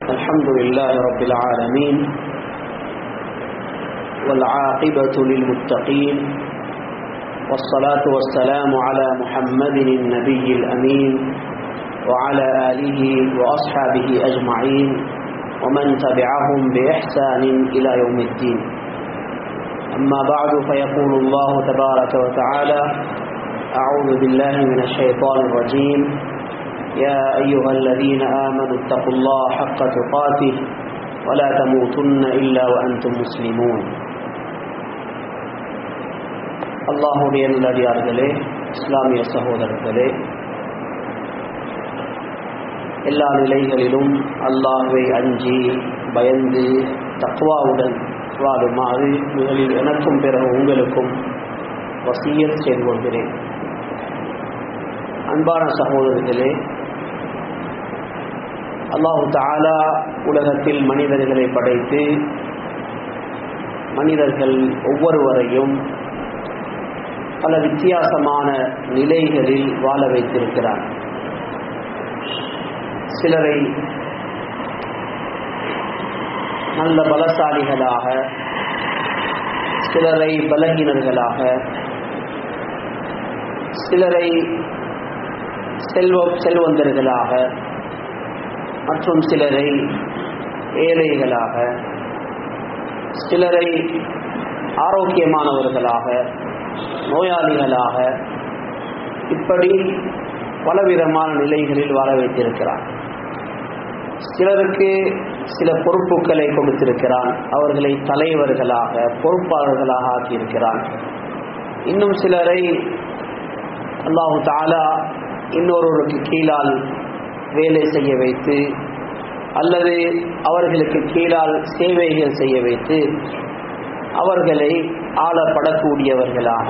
الحمد لله رب العالمين والعاقبة للمتقين والصلاة والسلام على محمد النبي الأمين وعلى آله وأصحابه أجمعين ومن تبعهم بإحسان إلى يوم الدين أما بعد فيقول الله تبارك وتعالى أعوذ بالله من الشيطان الرجيم يا أيها الذين آمنوا اتقوا الله حق تقاته ولا تموتن إلا وأنتم مسلمون அல்லாஹுடைய நல்லடியார்களே இஸ்லாமிய சகோதரர்களே எல்லா நிலைகளிலும் அல்லாஹுவை அஞ்சி பயந்து தக்குவாவுடன் வாழுமாறு முதலில் எனக்கும் பிறகு உங்களுக்கும் வசியத் செய்து கொள்கிறேன் அன்பான சகோதரர்களே அல்லாஹு தாலா உலகத்தில் மனிதர்களை படைத்து மனிதர்கள் ஒவ்வொருவரையும் பல வித்தியாசமான நிலைகளில் வாழ வைத்திருக்கிறார் சிலரை நல்ல பலசாலிகளாக சிலரை பலகீனர்களாக சிலரை செல்வ செல்வந்தர்களாக மற்றும் சிலரை ஏழைகளாக சிலரை ஆரோக்கியமானவர்களாக நோயாளிகளாக இப்படி பலவிதமான நிலைகளில் வாழ வைத்திருக்கிறார் சிலருக்கு சில பொறுப்புகளை கொடுத்திருக்கிறான் அவர்களை தலைவர்களாக பொறுப்பாளர்களாக ஆக்கியிருக்கிறான் இன்னும் சிலரை அல்லாஹு தாலா இன்னொருவருக்கு கீழால் வேலை செய்ய வைத்து அல்லது அவர்களுக்கு கீழால் சேவைகள் செய்ய வைத்து அவர்களை ஆளப்படக்கூடியவர்களாக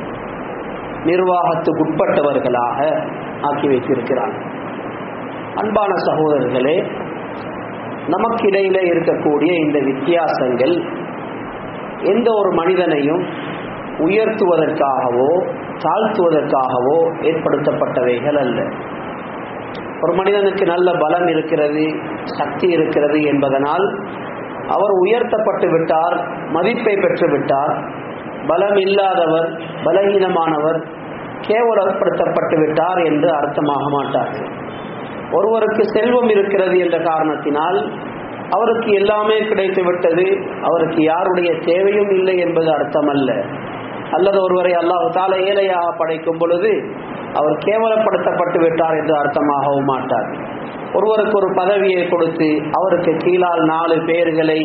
நிர்வாகத்துக்குட்பட்டவர்களாக ஆக்கி வைத்திருக்கிறான் அன்பான சகோதரர்களே நமக்கிடையில இருக்கக்கூடிய இந்த வித்தியாசங்கள் எந்த ஒரு மனிதனையும் உயர்த்துவதற்காகவோ தாழ்த்துவதற்காகவோ ஏற்படுத்தப்பட்டவைகள் அல்ல ஒரு மனிதனுக்கு நல்ல பலம் இருக்கிறது சக்தி இருக்கிறது என்பதனால் அவர் உயர்த்தப்பட்டு விட்டார் மதிப்பை பெற்று விட்டார் பலம் இல்லாதவர் பலகீனமானவர் கேவலப்படுத்தப்பட்டு விட்டார் என்று அர்த்தமாக மாட்டார்கள் ஒருவருக்கு செல்வம் இருக்கிறது என்ற காரணத்தினால் அவருக்கு எல்லாமே கிடைத்து விட்டது அவருக்கு யாருடைய தேவையும் இல்லை என்பது அர்த்தமல்ல அல்லது ஒருவரை அல்லாஹு தால ஏழையாக படைக்கும் பொழுது அவர் கேவலப்படுத்தப்பட்டு விட்டார் என்று அர்த்தமாகவும் மாட்டார் ஒருவருக்கு ஒரு பதவியை கொடுத்து அவருக்கு கீழால் நாலு பேர்களை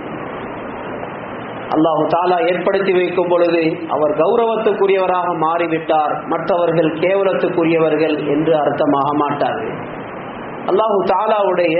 அல்லாஹு தாலா ஏற்படுத்தி வைக்கும் பொழுது அவர் கௌரவத்துக்குரியவராக மாறிவிட்டார் மற்றவர்கள் கேவலத்துக்குரியவர்கள் என்று அர்த்தமாக மாட்டார்கள் அல்லாஹு தாலாவுடைய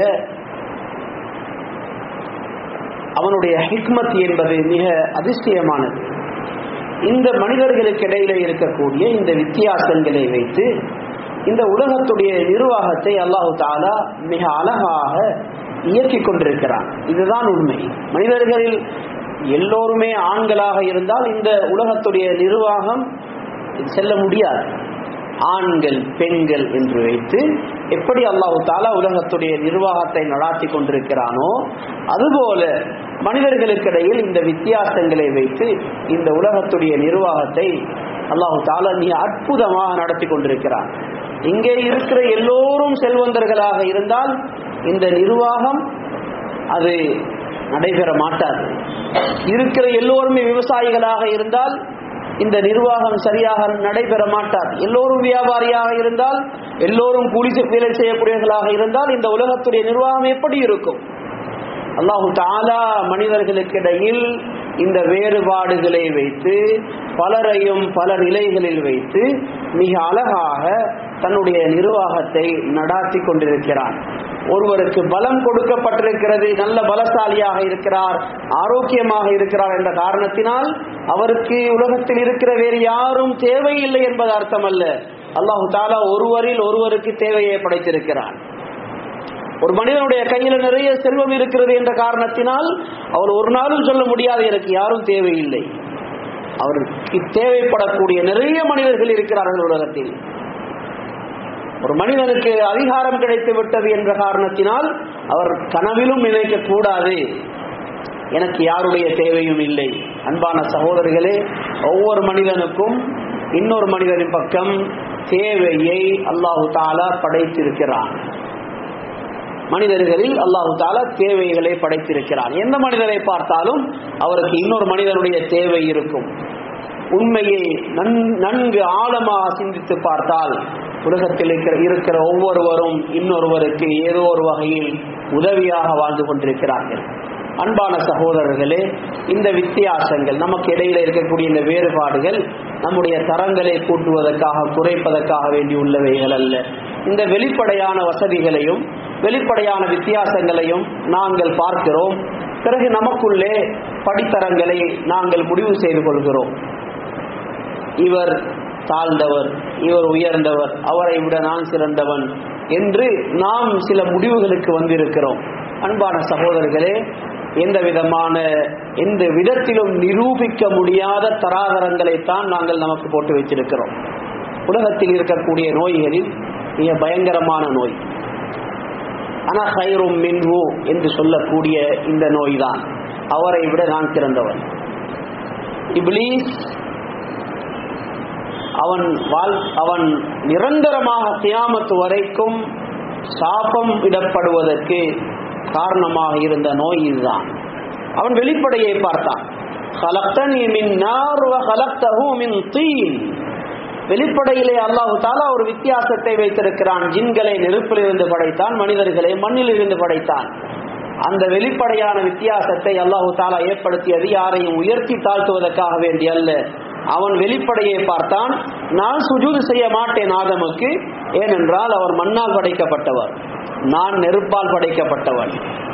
அவனுடைய ஹிக்மத் என்பது மிக அதிசயமானது இந்த மனிதர்களுக்கு இடையில இருக்கக்கூடிய இந்த வித்தியாசங்களை வைத்து இந்த உலகத்துடைய நிர்வாகத்தை அல்லாஹு தாலா மிக அழகாக இயக்கி கொண்டிருக்கிறான் இதுதான் உண்மை மனிதர்களில் எல்லோருமே ஆண்களாக இருந்தால் இந்த உலகத்துடைய நிர்வாகம் செல்ல முடியாது ஆண்கள் பெண்கள் என்று வைத்து எப்படி அல்லாஹு தாலா உலகத்துடைய நிர்வாகத்தை நடாத்தி கொண்டிருக்கிறானோ அதுபோல மனிதர்களுக்கிடையில் இந்த வித்தியாசங்களை வைத்து இந்த உலகத்துடைய நிர்வாகத்தை அல்லாஹு தாலா மிக அற்புதமாக நடத்தி கொண்டிருக்கிறான் இங்கே இருக்கிற எல்லோரும் செல்வந்தர்களாக இருந்தால் இந்த நிர்வாகம் அது நடைபெற மாட்டாது இருக்கிற எல்லோருமே விவசாயிகளாக இருந்தால் இந்த நிர்வாகம் சரியாக நடைபெற மாட்டார் எல்லோரும் வியாபாரியாக இருந்தால் எல்லோரும் கூலி வேலை செய்யக்கூடியவர்களாக இருந்தால் இந்த உலகத்துடைய நிர்வாகம் எப்படி இருக்கும் அல்லாஹு தாலா மனிதர்களுக்கிடையில் இந்த வேறுபாடுகளை வைத்து பலரையும் பல நிலைகளில் வைத்து மிக அழகாக தன்னுடைய நிர்வாகத்தை நடாத்தி கொண்டிருக்கிறான் ஒருவருக்கு பலம் கொடுக்கப்பட்டிருக்கிறது நல்ல பலசாலியாக இருக்கிறார் ஆரோக்கியமாக இருக்கிறார் என்ற காரணத்தினால் அவருக்கு உலகத்தில் இருக்கிற வேறு யாரும் தேவையில்லை என்பது அர்த்தமல்ல அல்லாஹு தாலா ஒருவரில் ஒருவருக்கு தேவையை படைத்திருக்கிறான் ஒரு மனிதனுடைய கையில நிறைய செல்வம் இருக்கிறது என்ற காரணத்தினால் அவர் ஒரு நாளும் சொல்ல முடியாது எனக்கு யாரும் தேவையில்லை அவருக்கு தேவைப்படக்கூடிய நிறைய மனிதர்கள் இருக்கிறார்கள் உலகத்தில் ஒரு மனிதனுக்கு அதிகாரம் கிடைத்து விட்டது என்ற காரணத்தினால் அவர் கனவிலும் நினைக்க கூடாது எனக்கு யாருடைய தேவையும் இல்லை அன்பான சகோதரர்களே ஒவ்வொரு மனிதனுக்கும் இன்னொரு மனிதனின் பக்கம் தேவையை அல்லாஹு தாலா படைத்திருக்கிறான் மனிதர்களில் அல்லாஹு தாலா தேவைகளை படைத்திருக்கிறான் எந்த மனிதரை பார்த்தாலும் அவருக்கு இன்னொரு மனிதனுடைய தேவை இருக்கும் உண்மையை நன்கு ஆழமாக சிந்தித்து பார்த்தால் உலகத்தில் இருக்கிற இருக்கிற ஒவ்வொருவரும் இன்னொருவருக்கு ஏதோ ஒரு வகையில் உதவியாக வாழ்ந்து கொண்டிருக்கிறார்கள் அன்பான சகோதரர்களே இந்த வித்தியாசங்கள் நமக்கு இடையில இருக்கக்கூடிய இந்த வேறுபாடுகள் நம்முடைய தரங்களை கூட்டுவதற்காக குறைப்பதற்காக வேண்டி உள்ளவைகள் அல்ல இந்த வெளிப்படையான வசதிகளையும் வெளிப்படையான வித்தியாசங்களையும் நாங்கள் பார்க்கிறோம் பிறகு நமக்குள்ளே படித்தரங்களை நாங்கள் முடிவு செய்து கொள்கிறோம் இவர் தாழ்ந்தவர் இவர் உயர்ந்தவர் அவரை விட நான் சிறந்தவன் என்று நாம் சில முடிவுகளுக்கு வந்திருக்கிறோம் அன்பான சகோதரர்களே எந்த விதமான எந்த விதத்திலும் நிரூபிக்க முடியாத தராதரங்களைத்தான் நாங்கள் நமக்கு போட்டு வச்சிருக்கிறோம் உலகத்தில் இருக்கக்கூடிய நோய்களில் மிக பயங்கரமான நோய் அனஹைரும் மின்ஹு என்று சொல்லக்கூடிய இந்த நோய்தான் அவரை விட நான் சிறந்தவன் இப்லீஸ் அவன் வாழ் அவன் நிரந்தரமாக தியாமத்து வரைக்கும் சாபம் இடப்படுவதற்கு காரணமாக இருந்த நோய் இதுதான் அவன் வெளிப்படையை பார்த்தான் வெளிப்படையிலே அல்லாஹு தாலா ஒரு வித்தியாசத்தை வைத்திருக்கிறான் ஜின்களை நெருப்பிலிருந்து படைத்தான் மனிதர்களை மண்ணில் இருந்து படைத்தான் அந்த வெளிப்படையான வித்தியாசத்தை அல்லாஹு தாலா ஏற்படுத்தியது யாரையும் உயர்த்தி தாழ்த்துவதற்காக வேண்டிய அல்ல அவன் வெளிப்படையை பார்த்தான் நான் சுஜூது செய்ய மாட்டேன் ஆதமுக்கு ஏனென்றால் அவர் மண்ணால் படைக்கப்பட்டவர் நான் நெருப்பால் படைக்கப்பட்டவன்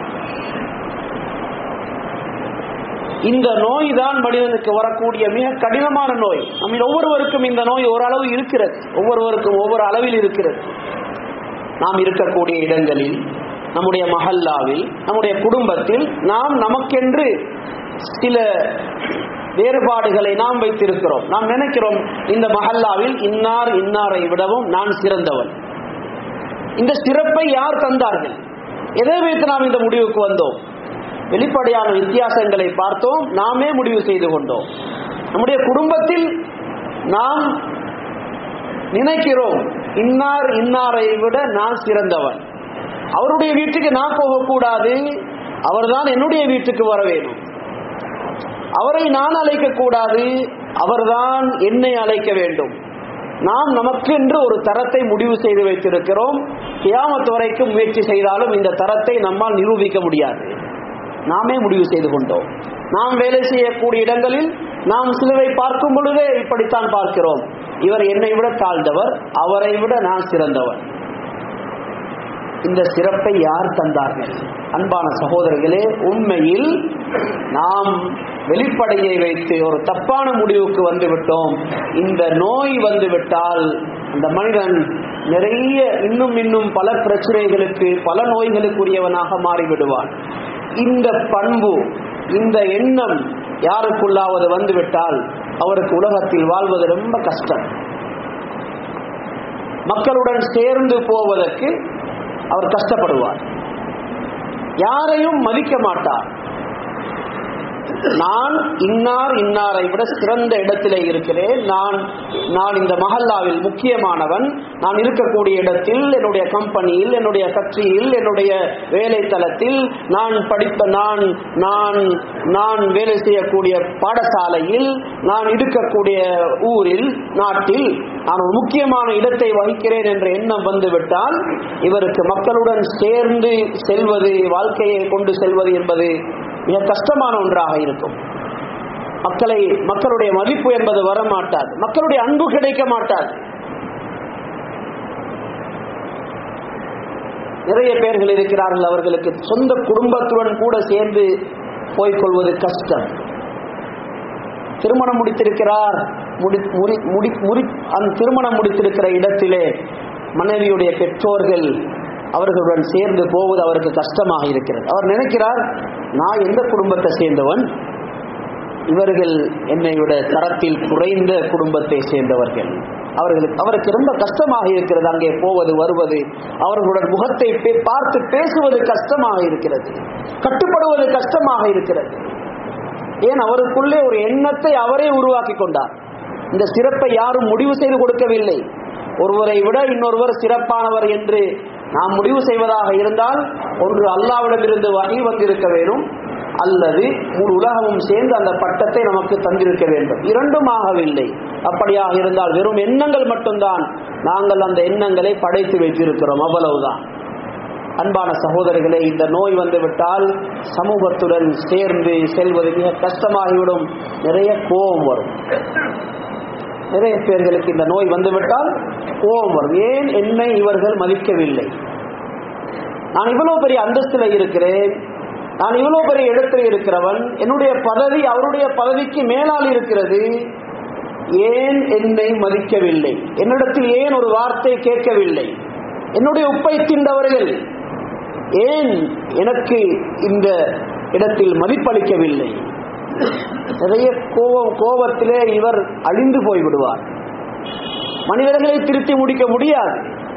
இந்த நோய் தான் மனிதனுக்கு வரக்கூடிய மிக கடினமான நோய் நம்ம ஒவ்வொருவருக்கும் இந்த நோய் ஓரளவு இருக்கிறது ஒவ்வொருவருக்கும் ஒவ்வொரு அளவில் இருக்கிறது நாம் இருக்கக்கூடிய இடங்களில் நம்முடைய மஹல்லாவில் நம்முடைய குடும்பத்தில் நாம் நமக்கென்று சில வேறுபாடுகளை நாம் வைத்திருக்கிறோம் நாம் நினைக்கிறோம் இந்த மஹல்லாவில் இன்னார் இன்னாரை விடவும் நான் சிறந்தவன் இந்த சிறப்பை யார் தந்தார்கள் எதை வைத்து நாம் இந்த முடிவுக்கு வந்தோம் வெளிப்படையான வித்தியாசங்களை பார்த்தோம் நாமே முடிவு செய்து கொண்டோம் நம்முடைய குடும்பத்தில் நாம் நினைக்கிறோம் இன்னார் இன்னாரை விட நான் சிறந்தவன் அவருடைய வீட்டுக்கு நான் போகக்கூடாது அவர்தான் என்னுடைய வீட்டுக்கு வர வேணும் அவரை நான் அழைக்க கூடாது அவர்தான் என்னை அழைக்க வேண்டும் நாம் நமக்கென்று ஒரு தரத்தை முடிவு செய்து வைத்திருக்கிறோம் கியாமத்து வரைக்கும் முயற்சி செய்தாலும் இந்த தரத்தை நம்மால் நிரூபிக்க முடியாது நாமே முடிவு செய்து கொண்டோம் நாம் வேலை செய்யக்கூடிய இடங்களில் நாம் சிலரை பார்க்கும் பொழுதே இப்படித்தான் பார்க்கிறோம் இவர் என்னை விட தாழ்ந்தவர் அவரை விட நான் சிறந்தவர் இந்த சிறப்பை யார் தந்தார்கள் அன்பான சகோதரர்களே உண்மையில் நாம் வெளிப்படையை வைத்து ஒரு தப்பான முடிவுக்கு வந்து விட்டோம் இந்த நோய் வந்து விட்டால் அந்த மனிதன் நிறைய இன்னும் இன்னும் பல பிரச்சனைகளுக்கு பல நோய்களுக்குரியவனாக மாறிவிடுவான் இந்த பண்பு இந்த எண்ணம் யாருக்குள்ளாவது வந்துவிட்டால் அவருக்கு உலகத்தில் வாழ்வது ரொம்ப கஷ்டம் மக்களுடன் சேர்ந்து போவதற்கு அவர் கஷ்டப்படுவார் யாரையும் மதிக்க மாட்டார் நான் இன்னார் இன்னாரை விட சிறந்த இடத்திலே இருக்கிறேன் நான் நான் இந்த மஹல்லாவில் முக்கியமானவன் நான் இருக்கக்கூடிய இடத்தில் என்னுடைய கம்பெனியில் என்னுடைய ஃபேக்டரியில் என்னுடைய வேலை தளத்தில் நான் படித்த நான் நான் நான் வேலை செய்யக்கூடிய பாடசாலையில் நான் இருக்கக்கூடிய ஊரில் நாட்டில் நான் ஒரு முக்கியமான இடத்தை வகிக்கிறேன் என்ற எண்ணம் வந்துவிட்டால் இவருக்கு மக்களுடன் சேர்ந்து செல்வது வாழ்க்கையை கொண்டு செல்வது என்பது மிக கஷ்டமான ஒன்றாக இருக்கும் மக்களை மக்களுடைய மதிப்பு என்பது வர மாட்டாது மக்களுடைய அன்பு கிடைக்க மாட்டாது நிறைய பேர்கள் இருக்கிறார்கள் அவர்களுக்கு சொந்த குடும்பத்துடன் கூட சேர்ந்து போய்கொள்வது கஷ்டம் திருமணம் முடித்திருக்கிறார் முடி முடி முடி முடி அந்த திருமணம் முடித்திருக்கிற இடத்திலே மனைவியுடைய பெற்றோர்கள் அவர்களுடன் சேர்ந்து போவது அவருக்கு கஷ்டமாக இருக்கிறது அவர் நினைக்கிறார் நான் எந்த குடும்பத்தை சேர்ந்தவன் இவர்கள் என்னை விட தரத்தில் குறைந்த குடும்பத்தை சேர்ந்தவர்கள் அவர்களுக்கு அவருக்கு ரொம்ப கஷ்டமாக இருக்கிறது அங்கே போவது வருவது அவர்களுடன் முகத்தை பே- பார்த்து பேசுவது கஷ்டமாக இருக்கிறது கட்டுப்படுவது கஷ்டமாக இருக்கிறது ஏன் அவருக்குள்ளே ஒரு எண்ணத்தை அவரே உருவாக்கி கொண்டார் இந்த சிறப்பை யாரும் முடிவு செய்து கொடுக்கவில்லை ஒருவரை விட இன்னொருவர் சிறப்பானவர் என்று நாம் முடிவு செய்வதாக இருந்தால் ஒன்று அல்லாவிடமிருந்து வகை வந்திருக்க வேண்டும் அல்லது முழு உலகமும் சேர்ந்து அந்த பட்டத்தை நமக்கு தந்திருக்க வேண்டும் இரண்டும் ஆகவில்லை அப்படியாக இருந்தால் வெறும் எண்ணங்கள் மட்டும்தான் நாங்கள் அந்த எண்ணங்களை படைத்து வைத்திருக்கிறோம் அவ்வளவுதான் அன்பான சகோதரர்களே இந்த நோய் வந்துவிட்டால் சமூகத்துடன் சேர்ந்து செல்வது மிக கஷ்டமாகிவிடும் நிறைய கோபம் வரும் நிறைய பேர்களுக்கு இந்த நோய் வந்துவிட்டால் கோபம் வரும் ஏன் என்னை இவர்கள் மதிக்கவில்லை நான் இவ்வளவு பெரிய அந்தஸ்துல இருக்கிறேன் நான் இவ்வளவு பெரிய இடத்துல இருக்கிறவன் என்னுடைய பதவி அவருடைய பதவிக்கு மேலால் இருக்கிறது ஏன் என்னை மதிக்கவில்லை என்னிடத்தில் ஏன் ஒரு வார்த்தை கேட்கவில்லை என்னுடைய உப்பை தின்றவர்கள் ஏன் எனக்கு இந்த இடத்தில் மதிப்பளிக்கவில்லை நிறைய கோபம் கோபத்திலே இவர் அழிந்து போய்விடுவார் மனிதர்களை திருத்தி முடிக்க முடியாது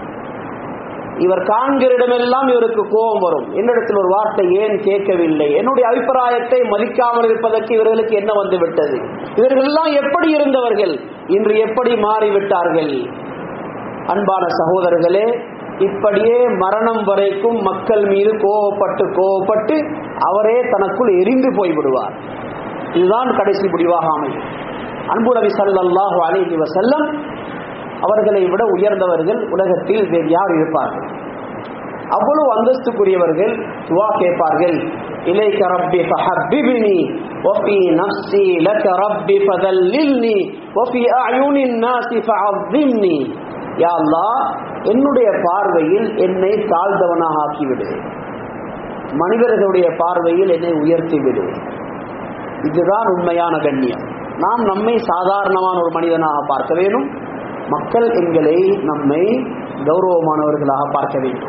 இவர் காண்கிற இடமெல்லாம் இவருக்கு கோபம் வரும் என்னிடத்தில் ஒரு வார்த்தை ஏன் கேட்கவில்லை என்னுடைய அபிப்பிராயத்தை மதிக்காமல் இருப்பதற்கு இவர்களுக்கு என்ன வந்து விட்டது இவர்கள் எல்லாம் எப்படி இருந்தவர்கள் இன்று எப்படி மாறிவிட்டார்கள் அன்பான சகோதரர்களே இப்படியே மரணம் வரைக்கும் மக்கள் மீது கோவப்பட்டு கோவப்பட்டு அவரே தனக்குள் எரிந்து போய்விடுவார் இதுதான் கடைசி முடிவாக அமையும் அன்பு நபி ஸல்லல்லாஹு அலைஹி வஸல்லம் அவர்களை விட உயர்ந்தவர்கள் உலகத்தில் வேறு யார் இருப்பார்கள் அவ்வளவு அந்தஸ்துக்குரியவர்கள் துவா கேட்பார்கள் இலைக்க ரப்பி ஃபஹப்பிப்னி வஃபி நஃப்ஸி லக ரப்பி ஃபதல்லில்னி வஃபி அயுனின் நாஸி ஃபஅظிம்னி யா அல்லாஹ் என்னுடைய பார்வையில் என்னை தாழ்ந்தவனாக ஆக்கிவிடு மனிதர்களுடைய பார்வையில் என்னை உயர்த்தி விடு இதுதான் உண்மையான கண்ணியம் நாம் நம்மை சாதாரணமான ஒரு மனிதனாக பார்க்க வேண்டும் மக்கள் எங்களை நம்மை கௌரவமானவர்களாக பார்க்க வேண்டும்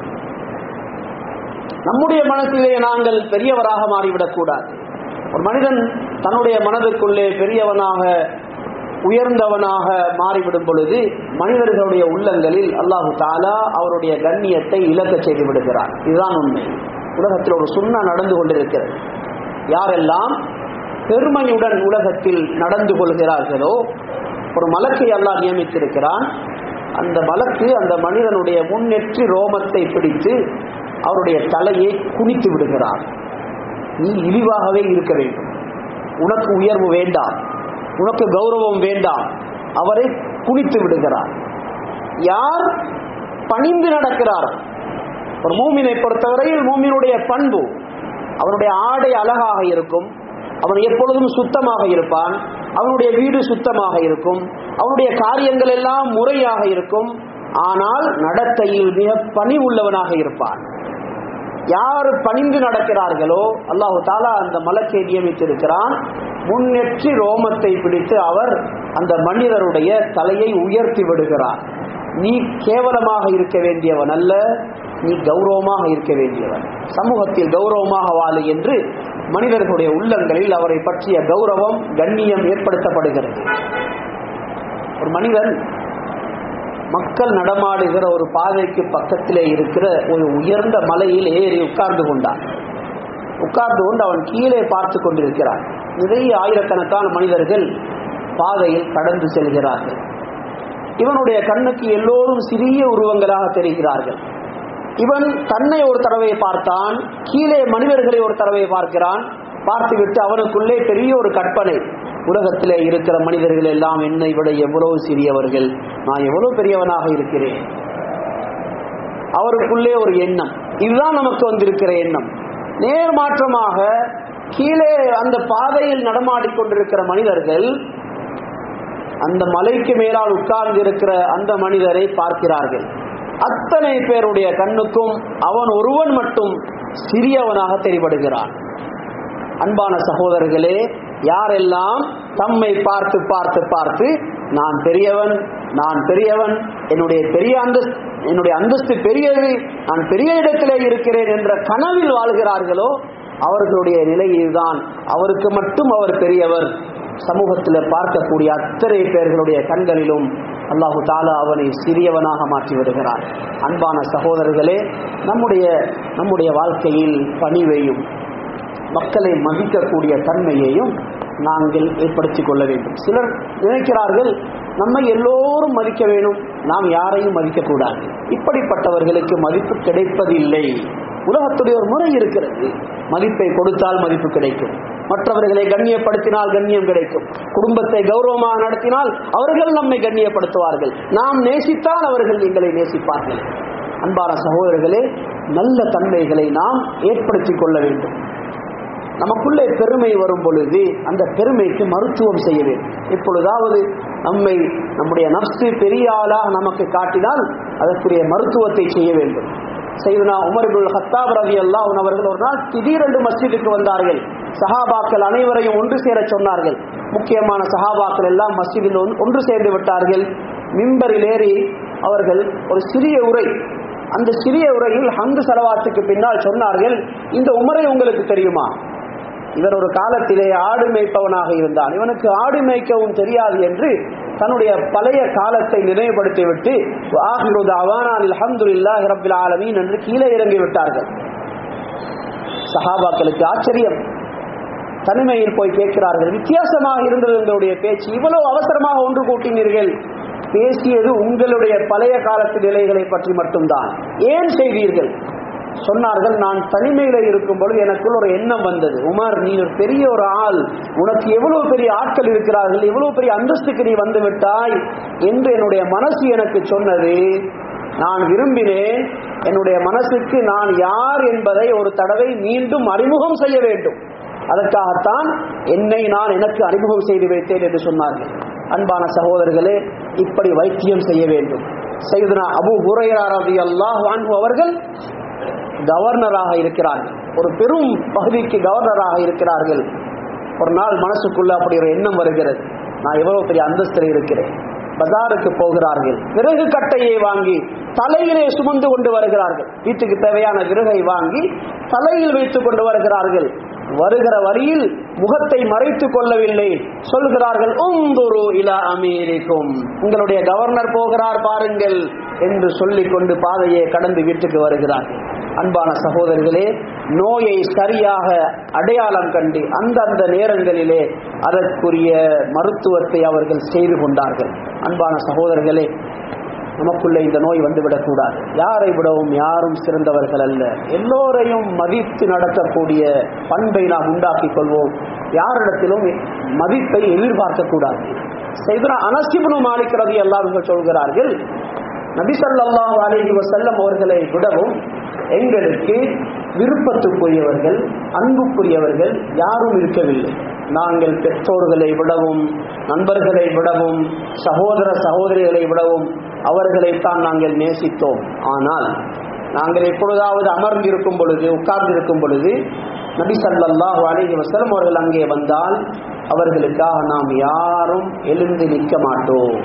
நம்முடைய மனசிலே நாங்கள் பெரியவராக மாறிவிடக் கூடாது ஒரு மனிதன் தன்னுடைய மனதுக்குள்ளே பெரியவனாக உயர்ந்தவனாக மாறிவிடும் பொழுது மனிதர்களுடைய உள்ளங்களில் அல்லாஹு தாலா அவருடைய கண்ணியத்தை இழக்க செய்து விடுகிறார் இதுதான் உண்மை உலகத்தில் ஒரு சுண்ணா நடந்து கொண்டிருக்கிறது யாரெல்லாம் பெருமையுடன் உலகத்தில் நடந்து கொள்கிறார்களோ ஒரு மலக்கை அல்லாஹ் நியமித்திருக்கிறான் அந்த மலக்கு அந்த மனிதனுடைய முன்னெற்றி ரோமத்தை பிடித்து அவருடைய தலையை குனித்து விடுகிறார் நீ இழிவாகவே இருக்க வேண்டும் உனக்கு உயர்வு வேண்டாம் உனக்கு கௌரவம் வேண்டாம் அவரை குனித்து விடுகிறார் யார் பணிந்து நடக்கிறார் ஒரு மூமினை பொறுத்தவரையில் மூமினுடைய பண்பு அவனுடைய ஆடை அழகாக இருக்கும் அவன் எப்பொழுதும் சுத்தமாக இருப்பான் அவனுடைய வீடு சுத்தமாக இருக்கும் அவனுடைய காரியங்கள் எல்லாம் முறையாக இருக்கும் ஆனால் நடத்தையில் மிக பணி உள்ளவனாக இருப்பான் யார் பணிந்து நடக்கிறார்களோ அல்லாஹு தாலா அந்த மலக்கை நியமித்திருக்கிறான் முன்னெற்றி ரோமத்தை பிடித்து அவர் அந்த மனிதருடைய தலையை உயர்த்தி விடுகிறார் நீ கேவலமாக இருக்க வேண்டியவன் அல்ல நீ கௌரவமாக இருக்க வேண்டியவன் சமூகத்தில் கௌரவமாக வாழு என்று மனிதர்களுடைய உள்ளங்களில் அவரை பற்றிய கௌரவம் கண்ணியம் ஏற்படுத்தப்படுகிறது ஒரு மனிதன் மக்கள் நடமாடுகிற ஒரு பாதைக்கு பக்கத்திலே இருக்கிற ஒரு உயர்ந்த மலையில் ஏறி உட்கார்ந்து கொண்டான் உட்கார்ந்து கொண்டு அவன் கீழே பார்த்து கொண்டிருக்கிறான் நிறைய ஆயிரக்கணக்கான மனிதர்கள் பாதையில் கடந்து செல்கிறார்கள் இவனுடைய கண்ணுக்கு எல்லோரும் சிறிய உருவங்களாக தெரிகிறார்கள் இவன் தன்னை ஒரு தடவை பார்த்தான் கீழே மனிதர்களை ஒரு தடவை பார்க்கிறான் பார்த்துவிட்டு அவனுக்குள்ளே பெரிய ஒரு கற்பனை உலகத்திலே இருக்கிற மனிதர்கள் எல்லாம் என்னை விட எவ்வளவு சிறியவர்கள் நான் எவ்வளவு பெரியவனாக இருக்கிறேன் அவருக்குள்ளே ஒரு எண்ணம் இதுதான் நமக்கு வந்திருக்கிற எண்ணம் நேர் மாற்றமாக கீழே அந்த பாதையில் நடமாடிக் கொண்டிருக்கிற மனிதர்கள் அந்த மலைக்கு மேலால் உட்கார்ந்து இருக்கிற அந்த மனிதரை பார்க்கிறார்கள் அத்தனை பேருடைய கண்ணுக்கும் அவன் ஒருவன் மட்டும் சிறியவனாக தெரிபடுகிறான் அன்பான சகோதரர்களே யாரெல்லாம் தம்மை பார்த்து பார்த்து பார்த்து நான் பெரியவன் நான் பெரியவன் என்னுடைய பெரிய அந்தஸ்து என்னுடைய அந்தஸ்து பெரியது நான் பெரிய இடத்திலே இருக்கிறேன் என்ற கனவில் வாழ்கிறார்களோ அவர்களுடைய நிலை இதுதான் அவருக்கு மட்டும் அவர் பெரியவர் சமூகத்தில் பார்க்கக்கூடிய அத்தனை பேர்களுடைய கண்களிலும் அல்லாஹு தாலா அவனை சிறியவனாக மாற்றி வருகிறார் அன்பான சகோதரர்களே நம்முடைய நம்முடைய வாழ்க்கையில் பணிவையும் மக்களை மதிக்கக்கூடிய தன்மையையும் நாங்கள் ஏற்படுத்திக் கொள்ள வேண்டும் சிலர் நினைக்கிறார்கள் நம்மை எல்லோரும் மதிக்க வேண்டும் நாம் யாரையும் மதிக்கக்கூடாது இப்படிப்பட்டவர்களுக்கு மதிப்பு கிடைப்பதில்லை உலகத்துடைய ஒரு முறை இருக்கிறது மதிப்பை கொடுத்தால் மதிப்பு கிடைக்கும் மற்றவர்களை கண்ணியப்படுத்தினால் கண்ணியம் கிடைக்கும் குடும்பத்தை கௌரவமாக நடத்தினால் அவர்கள் நம்மை கண்ணியப்படுத்துவார்கள் நாம் நேசித்தால் அவர்கள் எங்களை நேசிப்பார்கள் அன்பான சகோதரர்களே நல்ல தன்மைகளை நாம் ஏற்படுத்திக் கொள்ள வேண்டும் நமக்குள்ளே பெருமை வரும் பொழுது அந்த பெருமைக்கு மருத்துவம் செய்ய வேண்டும் எப்பொழுதாவது நம்மை நம்முடைய நப்சு பெரிய ஆளாக நமக்கு காட்டினால் அதற்குரிய மருத்துவத்தை செய்ய வேண்டும் செய்தனா உமர்புல் ஹத்தாப் ரவி அல்லாஹ் அவர்கள் ஒரு நாள் திடீரென்று மஸ்ஜிதுக்கு வந்தார்கள் சஹாபாக்கள் அனைவரையும் ஒன்று சேர சொன்னார்கள் முக்கியமான சஹாபாக்கள் எல்லாம் மஸ்ஜிதில் ஒன்று சேர்ந்து விட்டார்கள் மிம்பரில் ஏறி அவர்கள் ஒரு சிறிய உரை அந்த சிறிய உரையில் ஹந்து செலவாத்துக்கு பின்னால் சொன்னார்கள் இந்த உமரை உங்களுக்கு தெரியுமா இவர் ஒரு காலத்திலே ஆடு மேய்ப்பவனாக இருந்தான் இவனுக்கு ஆடு மேய்க்கவும் தெரியாது என்று தன்னுடைய பழைய காலத்தை நினைவுபடுத்திவிட்டு ஆஹிருது அவானான் அல்ஹம்துலில்லாஹ் ரப்பில் ஆலமீன் என்று கீழே இறங்கி விட்டார்கள் சஹாபாக்களுக்கு ஆச்சரியம் தனிமையில் போய் கேட்கிறார்கள் வித்தியாசமாக இருந்தது உங்களுடைய பேச்சு இவ்வளவு அவசரமாக ஒன்று கூட்டினீர்கள் பேசியது உங்களுடைய பழைய காலத்து நிலைகளை பற்றி மட்டும்தான் ஏன் செய்தீர்கள் சொன்னார்கள் நான் தனிமையில இருக்கும் பொழுது எனக்குள் ஒரு எண்ணம் வந்தது உமர் நீ ஒரு பெரிய ஒரு ஆள் உனக்கு எவ்வளவு பெரிய ஆட்கள் இருக்கிறார்கள் எவ்வளவு பெரிய அந்தஸ்துக்கு நீ வந்து விட்டாய் என்று என்னுடைய மனசு எனக்கு சொன்னது நான் விரும்பினேன் என்னுடைய மனசுக்கு நான் யார் என்பதை ஒரு தடவை மீண்டும் அறிமுகம் செய்ய வேண்டும் அதற்காகத்தான் என்னை நான் எனக்கு அறிமுகம் செய்து வைத்தேன் என்று சொன்னார்கள் அன்பான சகோதரர்களே இப்படி வைத்தியம் செய்ய வேண்டும் செய்தனா அபு ஹுரைரா ரதி அல்லாஹ் அவர்கள் கவர்னராக இருக்கிறார்கள் ஒரு பெரும் பகுதிக்கு கவர்னராக இருக்கிறார்கள் ஒரு நாள் மனசுக்குள்ள அப்படி ஒரு எண்ணம் வருகிறது நான் எவ்வளவு பெரிய அந்தஸ்தில் இருக்கிறேன் பஜாருக்கு போகிறார்கள் விறகு கட்டையை வாங்கி தலையிலே சுமந்து கொண்டு வருகிறார்கள் வீட்டுக்கு தேவையான விறகை வாங்கி தலையில் வைத்துக் கொண்டு வருகிறார்கள் வருகிற வழியில் முகத்தை மறைத்துக் கொள்ளவில்லை சொல்கிறார்கள் உந்துரு இலா அமீரிக்கும் உங்களுடைய கவர்னர் போகிறார் பாருங்கள் என்று சொல்லிக் கொண்டு பாதையை கடந்து வீட்டுக்கு வருகிறார்கள் அன்பான சகோதரர்களே நோயை சரியாக அடையாளம் கண்டு அந்தந்த நேரங்களிலே அதற்குரிய மருத்துவத்தை அவர்கள் செய்து கொண்டார்கள் அன்பான சகோதரர்களே நமக்குள்ளே இந்த நோய் வந்துவிடக்கூடாது யாரை விடவும் யாரும் சிறந்தவர்கள் அல்ல எல்லோரையும் மதித்து நடக்கக்கூடிய பண்பை நாம் உண்டாக்கிக் கொள்வோம் யாரிடத்திலும் மதிப்பை எதிர்பார்க்கக்கூடாது செய்தனா அனசிபுனு மாலிக்கிறது எல்லாம் சொல்கிறார்கள் நபிசல்லாஹு அலைஹி வசல்லம் அவர்களை விடவும் எங்களுக்கு விருப்பத்துக்குரியவர்கள் அன்புக்குரியவர்கள் யாரும் இருக்கவில்லை நாங்கள் பெற்றோர்களை விடவும் நண்பர்களை விடவும் சகோதர சகோதரிகளை விடவும் அவர்களைத்தான் நாங்கள் நேசித்தோம் ஆனால் நாங்கள் எப்பொழுதாவது அமர்ந்திருக்கும் பொழுது உட்கார்ந்திருக்கும் பொழுது நபி சல்லாஹு அலைஹி வசலம் அவர்கள் அங்கே வந்தால் அவர்களுக்காக நாம் யாரும் எழுந்து நிற்க மாட்டோம்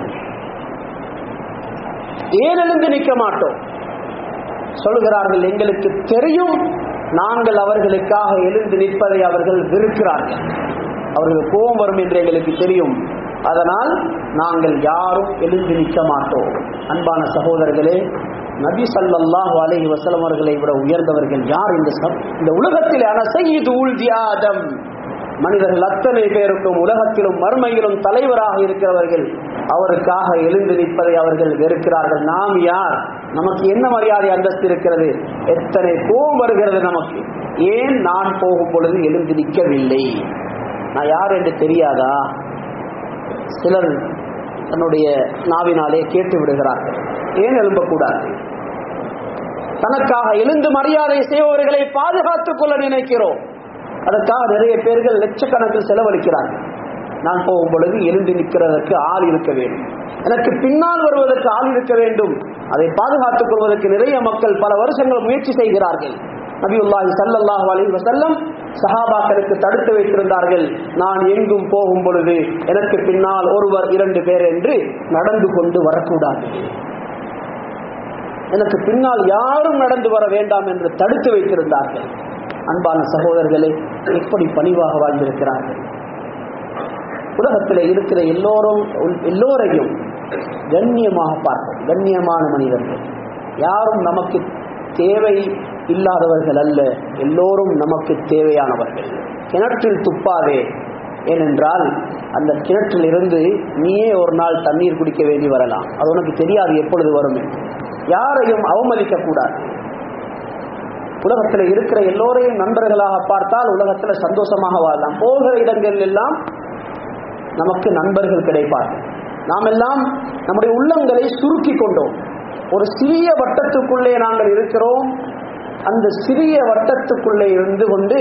ஏன் எழுந்து நிற்க மாட்டோம் சொல்கிறார்கள் எங்களுக்கு தெரியும் நாங்கள் அவர்களுக்காக எழுந்து நிற்பதை அவர்கள் வெறுக்கிறார்கள் அவர்கள் கோபம் வரும் என்று எங்களுக்கு தெரியும் அதனால் நாங்கள் யாரும் எழுந்து நிற்க மாட்டோம் அன்பான சகோதரர்களே நபி சல்லாஹு அலஹி வசலம் அவர்களை விட உயர்ந்தவர்கள் யார் இந்த இந்த உலகத்தில் அனசையது உள்தியாதம் மனிதர்கள் அத்தனை பேருக்கும் உலகத்திலும் மறுமையிலும் தலைவராக இருக்கிறவர்கள் அவருக்காக எழுந்து நிற்பதை அவர்கள் வெறுக்கிறார்கள் நாம் யார் நமக்கு என்ன மரியாதை அந்தஸ்து இருக்கிறது எத்தனை கோபம் வருகிறது நமக்கு ஏன் நான் போகும் பொழுது எழுந்து நிற்கவில்லை நான் யார் என்று தெரியாதா சிலர் தன்னுடைய நாவினாலே கேட்டு விடுகிறார்கள் ஏன் எழும்பக்கூடாது தனக்காக எழுந்து மரியாதை செய்பவர்களை பாதுகாத்துக் கொள்ள நினைக்கிறோம் அதற்காக நிறைய பேர்கள் லட்சக்கணக்கில் செலவழிக்கிறார்கள் நான் போகும் பொழுது எழுந்து நிற்கிறதற்கு ஆள் இருக்க வேண்டும் எனக்கு பின்னால் வருவதற்கு ஆள் இருக்க வேண்டும் அதை பாதுகாத்துக் கொள்வதற்கு நிறைய மக்கள் பல வருஷங்கள் முயற்சி செய்கிறார்கள் நபியுல்லாஹி சல்லல்லாஹு அலைஹி வஸல்லம் சஹாபாக்களுக்கு தடுத்து வைத்திருந்தார்கள் நான் எங்கும் போகும் பொழுது எனக்கு பின்னால் ஒருவர் இரண்டு பேர் என்று நடந்து கொண்டு வரக்கூடாது எனக்கு பின்னால் யாரும் நடந்து வர வேண்டாம் என்று தடுத்து வைத்திருந்தார்கள் அன்பான சகோதரர்களே எப்படி பணிவாக வாழ்ந்திருக்கிறார்கள் உலகத்தில் இருக்கிற எல்லோரும் எல்லோரையும் கண்ணியமாக பார்ப்போம் கண்ணியமான மனிதர்கள் யாரும் நமக்கு தேவை இல்லாதவர்கள் அல்ல எல்லோரும் நமக்கு தேவையானவர்கள் கிணற்றில் துப்பாதே ஏனென்றால் அந்த கிணற்றில் இருந்து நீயே ஒரு நாள் தண்ணீர் குடிக்க வேண்டி வரலாம் அது உனக்கு தெரியாது எப்பொழுது வரும் என்று. யாரையும் அவமதிக்க கூடாது உலகத்தில் இருக்கிற எல்லோரையும் நண்பர்களாக பார்த்தால் உலகத்தில் சந்தோஷமாக வாழலாம் போகிற இடங்கள் எல்லாம் நமக்கு நண்பர்கள் கிடைப்பார்கள் நாம் எல்லாம் நம்முடைய உள்ளங்களை சுருக்கி கொண்டோம் ஒரு சிறிய வட்டத்துக்குள்ளே நாங்கள் இருக்கிறோம் அந்த சிறிய வட்டத்துக்குள்ளே இருந்து கொண்டு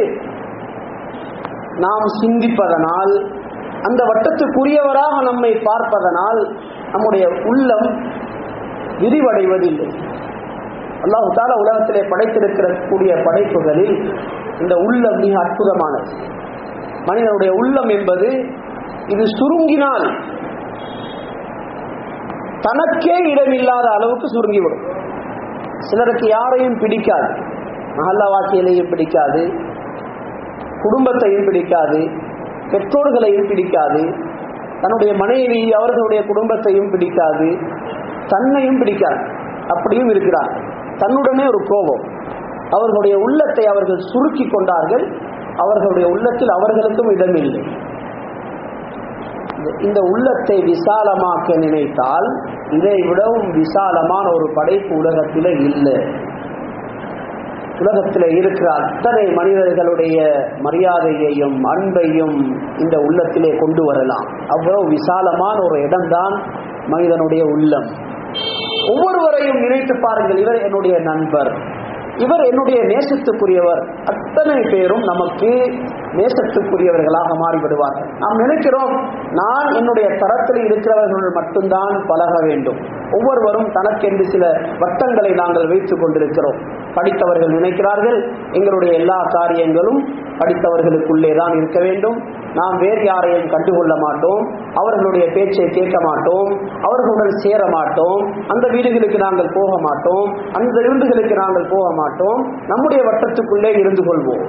நாம் சிந்திப்பதனால் அந்த வட்டத்துக்குரியவராக நம்மை பார்ப்பதனால் நம்முடைய உள்ளம் விரிவடைவதில்லை அல்லாஹு தாலா உலகத்திலே படைத்திருக்கிற கூடிய படைப்புகளில் இந்த உள்ளம் மிக அற்புதமானது மனிதனுடைய உள்ளம் என்பது இது சுருங்கினால் தனக்கே இடமில்லாத அளவுக்கு சுருங்கிவிடும் சிலருக்கு யாரையும் பிடிக்காது மஹல்லாவாசியலையும் பிடிக்காது குடும்பத்தையும் பிடிக்காது பெற்றோர்களையும் பிடிக்காது தன்னுடைய மனைவி அவர்களுடைய குடும்பத்தையும் பிடிக்காது தன்னையும் பிடிக்காது அப்படியும் இருக்கிறார் தன்னுடனே ஒரு கோபம் அவர்களுடைய உள்ளத்தை அவர்கள் சுருக்கி கொண்டார்கள் அவர்களுடைய உள்ளத்தில் அவர்களுக்கும் இடமில்லை இந்த- இந்த உள்ளத்தை விசாலமாக்க நினைத்தால் இதை விடவும் விசாலமான ஒரு படைப்பு உலகத்திலே இல்லை உலகத்தில் இருக்கிற அத்தனை மனிதர்களுடைய மரியாதையையும் அன்பையும் இந்த உள்ளத்திலே கொண்டு வரலாம் அவ்வளவு விசாலமான ஒரு இடம்தான் மனிதனுடைய உள்ளம் ஒவ்வொருவரையும் நினைத்து பாருங்கள் இவர் என்னுடைய நண்பர் இவர் என்னுடைய நேசத்துக்குரியவர் அத்தனை பேரும் நமக்கு நேசத்துக்குரியவர்களாக மாறிவிடுவார்கள் நாம் நினைக்கிறோம் நான் என்னுடைய தரத்தில் இருக்கிறவர்கள் மட்டும்தான் பழக வேண்டும் ஒவ்வொருவரும் தனக்கென்று சில வட்டங்களை நாங்கள் வைத்துக் கொண்டிருக்கிறோம் படித்தவர்கள் நினைக்கிறார்கள் எங்களுடைய எல்லா காரியங்களும் படித்தவர்களுக்குள்ளே தான் இருக்க வேண்டும் நாம் வேறு யாரையும் கண்டுகொள்ள மாட்டோம் அவர்களுடைய பேச்சை கேட்க மாட்டோம் அவர்களுடன் சேர மாட்டோம் அந்த வீடுகளுக்கு நாங்கள் போக மாட்டோம் அந்த விருந்துகளுக்கு நாங்கள் போக மாட்டோம் நம்முடைய வட்டத்துக்குள்ளே இருந்து கொள்வோம்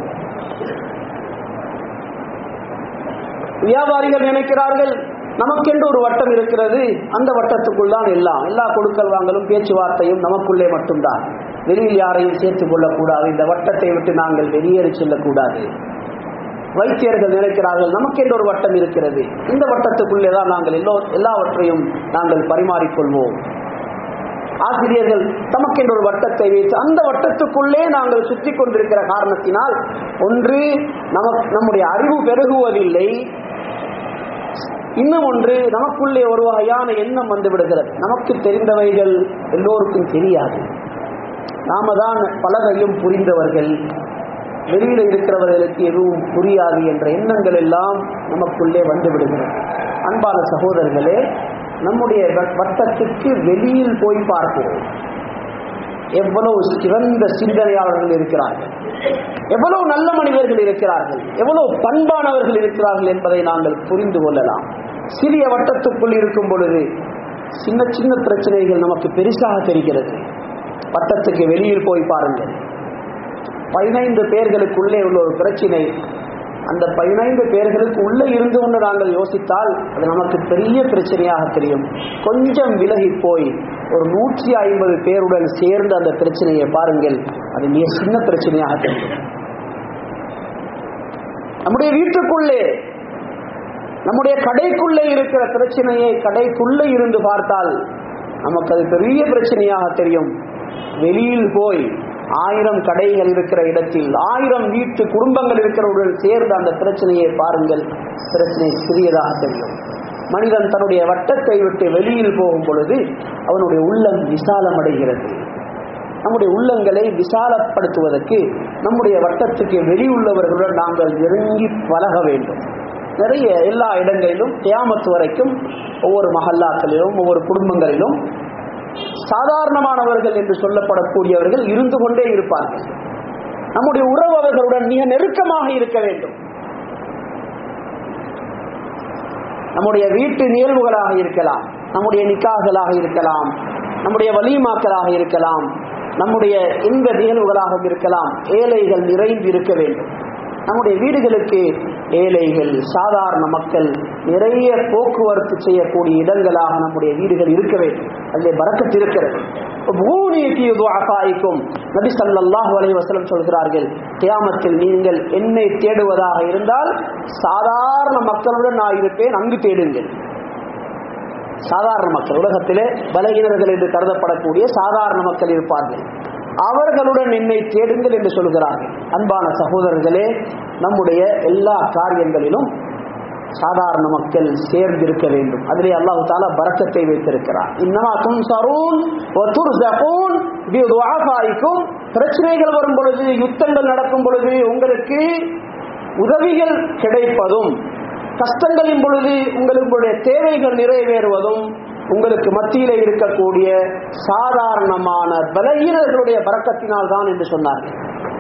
வியாபாரிகள் நினைக்கிறார்கள் நமக்கென்று ஒரு வட்டம் இருக்கிறது அந்த வட்டத்துக்குள் தான் எல்லாம் எல்லா கொடுக்கல் வாங்கலும் பேச்சுவார்த்தையும் நமக்குள்ளே மட்டும்தான் வெளியில் யாரையும் சேர்த்துக் கொள்ளக்கூடாது இந்த வட்டத்தை விட்டு நாங்கள் வெளியேறி செல்லக்கூடாது வைத்தியர்கள் நினைக்கிறார்கள் நமக்கென்று ஒரு வட்டம் இருக்கிறது இந்த வட்டத்துக்குள்ளே தான் நாங்கள் எல்லோ எல்லாவற்றையும் நாங்கள் பரிமாறிக்கொள்வோம் ஆசிரியர்கள் தமக்கென்று ஒரு வட்டத்தை வைத்து அந்த வட்டத்துக்குள்ளே நாங்கள் சுற்றி கொண்டிருக்கிற காரணத்தினால் ஒன்று நமக்கு நம்முடைய அறிவு பெருகுவதில்லை இன்னும் ஒன்று நமக்குள்ளே ஒரு வகையான எண்ணம் வந்து விடுகிறது நமக்கு தெரிந்தவைகள் எல்லோருக்கும் தெரியாது நாம தான் பலதையும் புரிந்தவர்கள் வெளியில இருக்கிறவர்களுக்கு எதுவும் புரியாது என்ற எண்ணங்கள் எல்லாம் நமக்குள்ளே வந்து விடுகிறது அன்பான சகோதரர்களே நம்முடைய வ- வட்டத்துக்கு வெளியில் போய் பார்ப்போம் எவ்வளவு சிறந்த சிந்தனையாளர்கள் இருக்கிறார்கள் எவ்வளவு நல்ல மனிதர்கள் இருக்கிறார்கள் எவ்வளவு பண்பானவர்கள் இருக்கிறார்கள் என்பதை நாங்கள் புரிந்து கொள்ளலாம் சிறிய வட்டத்துக்குள் இருக்கும் பொழுது சின்ன சின்ன பிரச்சனைகள் நமக்கு பெருசாக தெரிகிறது வட்டத்துக்கு வெளியில் போய் பாருங்கள் பதினைந்து பேர்களுக்குள்ளே உள்ள ஒரு பிரச்சனை அந்த பதினைந்து பேர்களுக்கு உள்ளே இருந்து கொண்டு நாங்கள் யோசித்தால் அது நமக்கு பெரிய பிரச்சனையாக தெரியும் கொஞ்சம் விலகி போய் ஒரு நூற்றி ஐம்பது பேருடன் சேர்ந்து அந்த பிரச்சனையை பாருங்கள் அது மிக சின்ன பிரச்சனையாக தெரியும் நம்முடைய வீட்டுக்குள்ளே நம்முடைய கடைக்குள்ளே இருக்கிற பிரச்சனையை கடைக்குள்ளே இருந்து பார்த்தால் நமக்கு அது பெரிய பிரச்சனையாக தெரியும் வெளியில் போய் ஆயிரம் கடைகள் இருக்கிற இடத்தில் ஆயிரம் வீட்டு குடும்பங்கள் இருக்கிறவர்கள் சேர்ந்து அந்த பிரச்சனையை பாருங்கள் பிரச்சனை சிறியதாக தெரியும் மனிதன் தன்னுடைய வட்டத்தை விட்டு வெளியில் போகும் பொழுது அவனுடைய உள்ளம் விசாலம் அடைகிறது நம்முடைய உள்ளங்களை விசாலப்படுத்துவதற்கு நம்முடைய வட்டத்துக்கு வெளியுள்ளவர்களுடன் நாங்கள் நெருங்கி பழக வேண்டும் நிறைய எல்லா இடங்களிலும் கியாமத்து வரைக்கும் ஒவ்வொரு மஹல்லாக்களிலும் ஒவ்வொரு குடும்பங்களிலும் சாதாரணமானவர்கள் என்று சொல்லப்படக்கூடியவர்கள் இருந்து கொண்டே இருப்பார்கள் நம்முடைய உறவு அவர்களுடன் மிக நெருக்கமாக இருக்க வேண்டும் நம்முடைய வீட்டு நிகழ்வுகளாக இருக்கலாம் நம்முடைய நிக்காகளாக இருக்கலாம் நம்முடைய வலிமாக்களாக இருக்கலாம் நம்முடைய இந்த நிகழ்வுகளாகவும் இருக்கலாம் ஏழைகள் நிறைந்து இருக்க வேண்டும் நம்முடைய வீடுகளுக்கு ஏழைகள் சாதாரண மக்கள் நிறைய போக்குவரத்து செய்யக்கூடிய இடங்களாக நம்முடைய வீடுகள் இருக்க வேண்டும் அதிலே பறக்கத்து இருக்கிறது நபி ஸல்லல்லாஹு அலைஹி வஸல்லம் சொல்கிறார்கள் கியாமத்தில் நீங்கள் என்னை தேடுவதாக இருந்தால் சாதாரண மக்களுடன் நான் இருப்பேன் அங்கு தேடுங்கள் சாதாரண மக்கள் உலகத்திலே பலகீனர்கள் என்று கருதப்படக்கூடிய சாதாரண மக்கள் இருப்பார்கள் அவர்களுடன் என்னை தேடுங்கள் என்று சொல்கிறார்கள் அன்பான சகோதரர்களே நம்முடைய எல்லா காரியங்களிலும் சாதாரண மக்கள் சேர்ந்திருக்க வேண்டும் அதிலே அல்லாஹு தாலா பரக்கத்தை வைத்திருக்கிறார் இன்னமா துன்சரூன் வ துர்ஸகூன் பிதுஆஃபாயிக்கும் பிரச்சனைகள் வரும் பொழுது யுத்தங்கள் நடக்கும் பொழுது உங்களுக்கு உதவிகள் கிடைப்பதும் கஷ்டங்களின் பொழுது உங்களுடைய தேவைகள் நிறைவேறுவதும் உங்களுக்கு மத்தியிலே இருக்கக்கூடிய சாதாரணமான பலகீனர்களுடைய பறக்கத்தினால் தான் என்று சொன்னார்கள்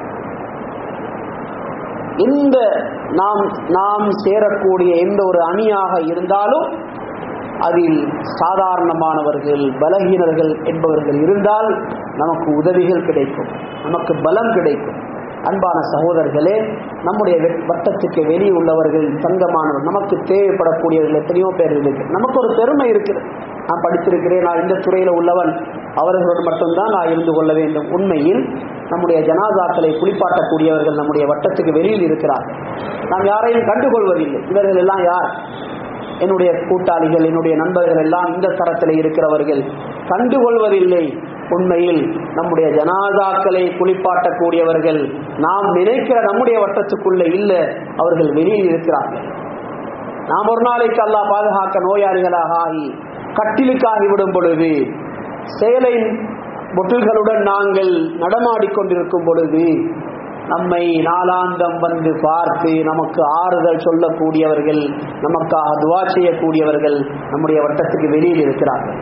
இந்த நாம் நாம் சேரக்கூடிய எந்த ஒரு அணியாக இருந்தாலும் அதில் சாதாரணமானவர்கள் பலகீனர்கள் என்பவர்கள் இருந்தால் நமக்கு உதவிகள் கிடைக்கும் நமக்கு பலம் கிடைக்கும் அன்பான சகோதரர்களே நம்முடைய வட்டத்துக்கு வெளியே உள்ளவர்கள் தங்கமானவர் நமக்கு தேவைப்படக்கூடியவர்கள் எத்தனையோ பேர் இருக்கு நமக்கு ஒரு பெருமை இருக்குது நான் படித்திருக்கிறேன் நான் இந்த துறையில உள்ளவன் அவர்களோடு மட்டும்தான் நான் இருந்து கொள்ள வேண்டும் உண்மையில் நம்முடைய ஜனாதாக்களை குளிப்பாட்டக்கூடியவர்கள் நம்முடைய வட்டத்துக்கு வெளியில் இருக்கிறார்கள் நாம் யாரையும் கண்டுகொள்வதில்லை இவர்கள் எல்லாம் யார் என்னுடைய கூட்டாளிகள் என்னுடைய நண்பர்கள் எல்லாம் இந்த தரத்தில் இருக்கிறவர்கள் கண்டுகொள்வதில்லை உண்மையில் நம்முடைய ஜனாதாக்களை குளிப்பாட்டக்கூடியவர்கள் நாம் நினைக்கிற நம்முடைய வட்டத்துக்குள்ள இல்ல அவர்கள் வெளியில் இருக்கிறார்கள் நாம் ஒரு நாளைக்கு அல்லா பாதுகாக்க நோயாளிகளாக ஆகி கட்டிலுக்காகி விடும் பொழுது சேலை பொட்டில்களுடன் நாங்கள் நடமாடிக்கொண்டிருக்கும் பொழுது நம்மை நாளாந்தம் வந்து பார்த்து நமக்கு ஆறுதல் சொல்லக்கூடியவர்கள் நமக்காக துவா செய்யக்கூடியவர்கள் நம்முடைய வட்டத்துக்கு வெளியில் இருக்கிறார்கள்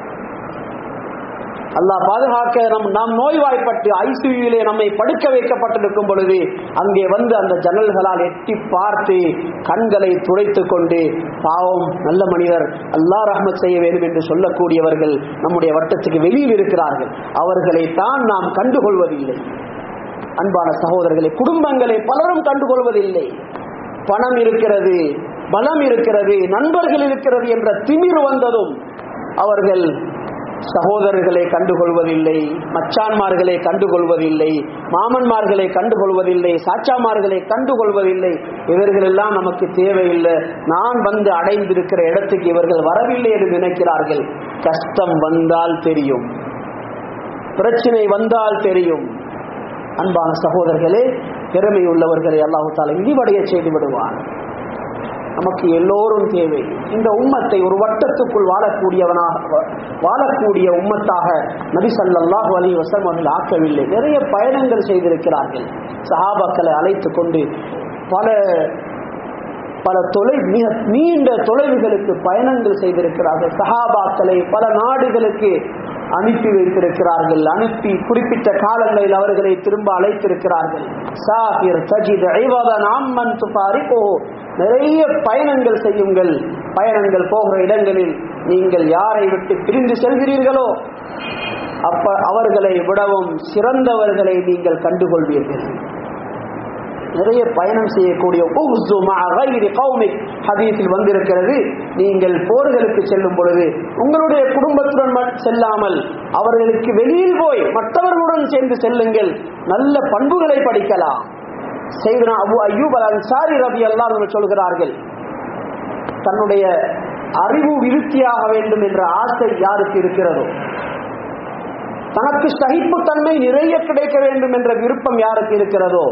அல்லாஹ் பாதுகாக்க நம் நாம் நோய்வாய்ப்பட்டு ஐசியூவிலே நம்மை படுக்க வைக்கப்பட்டிருக்கும் பொழுது அங்கே வந்து அந்த ஜன்னல்களால் எட்டி பார்த்து கண்களை துடைத்து கொண்டு பாவம் நல்ல மனிதர் அல்லாஹ் ரஹ்மத் செய்ய வேண்டும் என்று சொல்லக்கூடியவர்கள் நம்முடைய வட்டத்துக்கு வெளியில் இருக்கிறார்கள் அவர்களை தான் நாம் கண்டுகொள்வதில்லை அன்பான சகோதரர்களை குடும்பங்களை பலரும் கண்டுகொள்வதில்லை பணம் இருக்கிறது பலம் இருக்கிறது நண்பர்கள் இருக்கிறது என்ற திமிர் வந்ததும் அவர்கள் சகோதரர்களை கண்டுகொள்வதில்லை மச்சான்மார்களை கண்டுகொள்வதில்லை மாமன்மார்களை கண்டுகொள்வதில்லை சாச்சாமார்களை கண்டுகொள்வதில்லை இவர்கள் எல்லாம் நமக்கு தேவையில்லை நான் வந்து அடைந்திருக்கிற இடத்துக்கு இவர்கள் வரவில்லை என்று நினைக்கிறார்கள் கஷ்டம் வந்தால் தெரியும் பிரச்சனை வந்தால் தெரியும் அன்பான சகோதரர்களே பெருமை உள்ளவர்களை அல்லாஹு தாலா இழிவடைய செய்து விடுவான் நமக்கு எல்லோரும் தேவை இந்த உம்மத்தை ஒரு வட்டத்துக்குள் வாழக்கூடியவனாக வாழக்கூடிய உம்மத்தாக நபி சல்லாஹூ அலி வசம் அவர்கள் ஆக்கவில்லை நிறைய பயணங்கள் செய்திருக்கிறார்கள் சஹாபாக்களை அழைத்து கொண்டு பல பல தொலை மிக நீண்ட தொலைவுகளுக்கு பயணங்கள் செய்திருக்கிறார்கள் சஹாபாக்களை பல நாடுகளுக்கு அனுப்பி வைத்திருக்கிறார்கள் அனுப்பி குறிப்பிட்ட காலங்களில் அவர்களை திரும்ப அழைத்திருக்கிறார்கள் சாபிர் சஜித் ஐவதன் ஆம்மன் துபாரிகோ நிறைய பயணங்கள் செய்யுங்கள் பயணங்கள் போகிற இடங்களில் நீங்கள் யாரை விட்டு பிரிந்து செல்கிறீர்களோ அப்ப அவர்களை விடவும் சிறந்தவர்களை நீங்கள் கண்டுகொள்வீர்கள் நிறைய பயணம் செய்யக்கூடிய ஹதீஸில் வந்திருக்கிறது நீங்கள் போர்களுக்கு செல்லும் பொழுது உங்களுடைய குடும்பத்துடன் செல்லாமல் அவர்களுக்கு வெளியில் போய் மற்றவர்களுடன் சேர்ந்து செல்லுங்கள் நல்ல பண்புகளை படிக்கலாம் செய்தனா அபு அய்யூப் அல் அன்சாரி ரபி எல்லாம் சொல்கிறார்கள் தன்னுடைய அறிவு விருத்தியாக வேண்டும் என்ற ஆசை யாருக்கு இருக்கிறதோ தனக்கு சகிப்புத்தன்மை நிறைய கிடைக்க வேண்டும் என்ற விருப்பம் யாருக்கு இருக்கிறதோ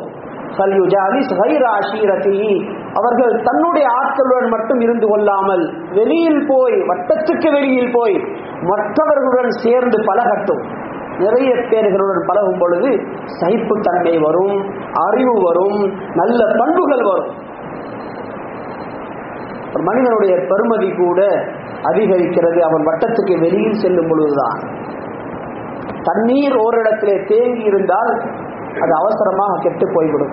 அவர்கள் தன்னுடைய ஆட்களுடன் மட்டும் இருந்து கொள்ளாமல் வெளியில் போய் வட்டத்துக்கு வெளியில் போய் மற்றவர்களுடன் சேர்ந்து பழகட்டும் நிறைய பேர்களுடன் பழகும் பொழுது சகிப்புத்தன்மை வரும் அறிவு வரும் நல்ல பண்புகள் வரும் ஒரு மனிதனுடைய பெருமதி கூட அதிகரிக்கிறது அவன் வட்டத்துக்கு வெளியில் செல்லும் பொழுதுதான் தண்ணீர் ஓரிடத்திலே தேங்கி இருந்தால் அது அவசரமாக கெட்டு போய்விடும்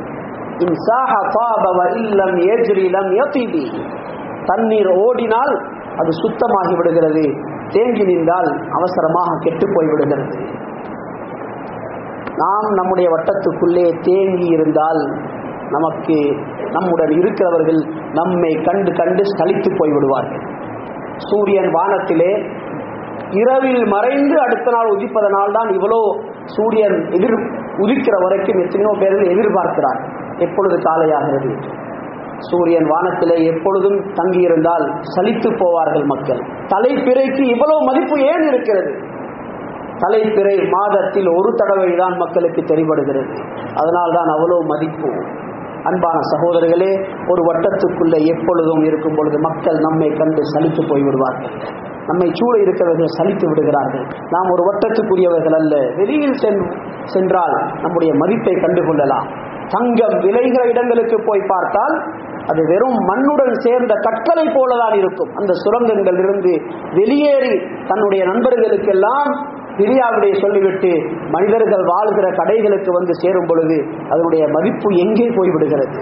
தண்ணீர் ஓடினால் அது சுத்தமாகி விடுகிறது தேங்கி நின்றால் அவசரமாக கெட்டு போய்விடுகிறது நாம் நம்முடைய வட்டத்துக்குள்ளே தேங்கி இருந்தால் நமக்கு நம்முடன் இருக்கிறவர்கள் நம்மை கண்டு கண்டு சலித்து போய்விடுவார்கள் சூரியன் வானத்திலே இரவில் மறைந்து அடுத்த நாள் உதிப்பதனால் தான் இவ்வளோ சூரியன் எதிர் உதிக்கிற வரைக்கும் எத்தனையோ பேர்கள் எதிர்பார்க்கிறார் எப்பொழுது காலையாகிறது சூரியன் வானத்திலே எப்பொழுதும் தங்கியிருந்தால் சலித்து போவார்கள் மக்கள் தலைப்பிறைக்கு இவ்வளவு மதிப்பு ஏன் இருக்கிறது தலைப்பிறை மாதத்தில் ஒரு தடவை தான் மக்களுக்கு தெரிபடுகிறது அதனால் தான் அவ்வளவு மதிப்பு அன்பான சகோதரர்களே ஒரு வட்டத்துக்குள்ள எப்பொழுதும் இருக்கும் பொழுது மக்கள் நம்மை கண்டு சலித்து போய்விடுவார்கள் நம்மை சூழ இருக்கிறவர்கள் சலித்து விடுகிறார்கள் நாம் ஒரு வட்டத்துக்குரியவர்கள் அல்ல வெளியில் சென்றால் நம்முடைய மதிப்பை கண்டுகொள்ளலாம் தங்கம் விளைகிற இடங்களுக்கு போய் பார்த்தால் அது வெறும் மண்ணுடன் சேர்ந்த கற்களை போலதான் இருக்கும் அந்த சுரங்கங்கள் இருந்து வெளியேறி தன்னுடைய நண்பர்களுக்கெல்லாம் பிரியாவிடைய சொல்லிவிட்டு மனிதர்கள் வாழ்கிற கடைகளுக்கு வந்து சேரும் பொழுது அதனுடைய மதிப்பு எங்கே போய்விடுகிறது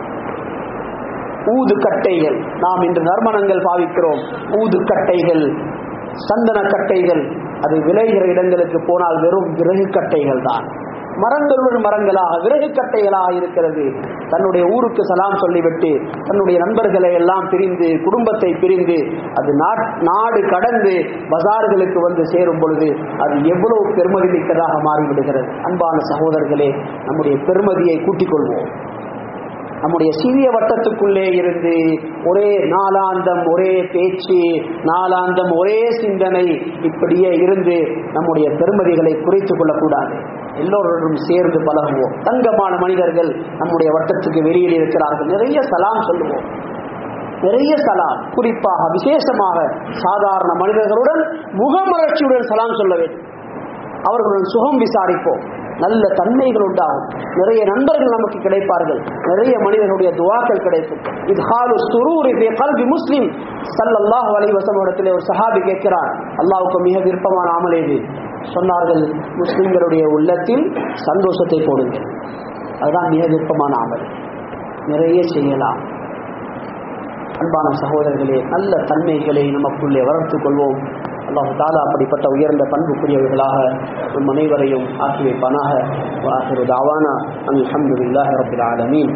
ஊது கட்டைகள் நாம் இன்று நறுமணங்கள் பாவிக்கிறோம் ஊது கட்டைகள் சந்தன கட்டைகள் அது விளைகிற இடங்களுக்கு போனால் வெறும் விறகு கட்டைகள் தான் மரங்களுடன் மரங்களாக விறகு கட்டைகளாக இருக்கிறது தன்னுடைய ஊருக்கு சலாம் சொல்லிவிட்டு தன்னுடைய நண்பர்களை எல்லாம் பிரிந்து குடும்பத்தை பிரிந்து அது நாடு கடந்து பஜார்களுக்கு வந்து சேரும் பொழுது அது எவ்வளவு பெருமதி மிக்கதாக மாறிவிடுகிறது அன்பான சகோதரர்களே நம்முடைய பெருமதியை கூட்டிக் கொள்வோம் நம்முடைய சிறிய வட்டத்துக்குள்ளே இருந்து ஒரே நாளாந்தம் ஒரே பேச்சு நாளாந்தம் ஒரே சிந்தனை இப்படியே இருந்து நம்முடைய பெருமதிகளை குறைத்துக் கொள்ளக்கூடாது எல்லோருடன் சேர்ந்து பழகுவோம் தங்கமான மனிதர்கள் நம்முடைய வட்டத்துக்கு வெளியில் இருக்கிறார்கள் நிறைய சலாம் சொல்லுவோம் நிறைய சலாம் குறிப்பாக விசேஷமாக சாதாரண மனிதர்களுடன் முகமலர்ச்சியுடன் சலாம் சொல்ல வேண்டும் அவர்களுடன் சுகம் விசாரிப்போம் நல்ல தன்மைகள் உண்டாகும் நிறைய நண்பர்கள் நமக்கு கிடைப்பார்கள் நிறைய மனிதர்களுடைய துவாக்கள் கிடைக்கும் இது ஹாலு சுரூரி கல்வி முஸ்லிம் சல்லல்லாஹ் அலைஹி வஸல்லம் இடத்திலே ஒரு சஹாபி கேட்கிறார் அல்லாஹ்வுக்கு மிக விருப்பமான அமல் இது சொன்னார்கள் முஸ்லிம்களுடைய உள்ளத்தில் சந்தோஷத்தை போடுங்கள் அதுதான் மிக விருப்பமான அமல் நிறைய செய்யலாம் அன்பான சகோதரர்களே நல்ல தன்மைகளை நமக்குள்ளே வளர்த்துக் கொள்வோம் அல்லாஹு தாலா அப்படிப்பட்ட உயர்ந்த பண்புக்குரியவர்களாக நம் அனைவரையும் ஆக்கி வைப்பானாக வாஹிரு தாவானா அல்ஹம்துலில்லாஹி ரப்பில் ஆலமீன்